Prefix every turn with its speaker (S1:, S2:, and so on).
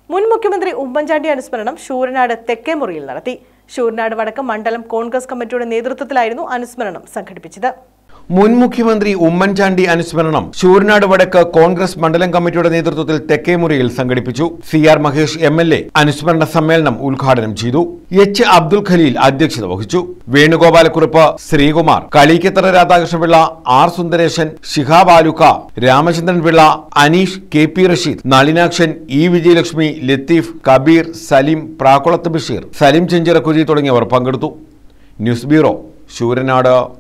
S1: മുൻ മുഖ്യമന്ത്രി ഉമ്മൻചാണ്ടി അനുസ്മരണം ശൂരനാട് തെക്കേമുറിയിൽ നടത്തി ശൂരനാട് വടക്ക് മണ്ഡലം കോൺഗ്രസ് കമ്മിറ്റിയുടെ നേതൃത്വത്തിലായിരുന്നു അനുസ്മരണം സംഘടിപ്പിച്ചത്
S2: മുൻ മുഖ്യമന്ത്രി ഉമ്മൻചാണ്ടി അനുസ്മരണം ശൂരനാട് വടക്ക് കോൺഗ്രസ് മണ്ഡലം കമ്മിറ്റിയുടെ നേതൃത്വത്തിൽ തെക്കേമുറിയിൽ സംഘടിപ്പിച്ചു C R Mahesh M L A അനുസ്മരണ സമ്മേളനം ഉദ്ഘാടനം ചെയ്തു എച്ച് അബ്ദുൽ ഖലീൽ അധ്യക്ഷത വഹിച്ചു Venugopalakurup Sreekumar Kalikkathara Radhakrishnapillai R Sundaresan Shihab Alukka Ramachandran Pillai Aneesh K P Rasheed Nalinakshan E Vijayalakshmi Latheef Kabeer Saleem Prakkulath Basheer Saleem Chenchirakkuri തുടങ്ങിയവർ പങ്കെടുത്തു ന്യൂസ് ബ്യൂറോ ശൂരനാട്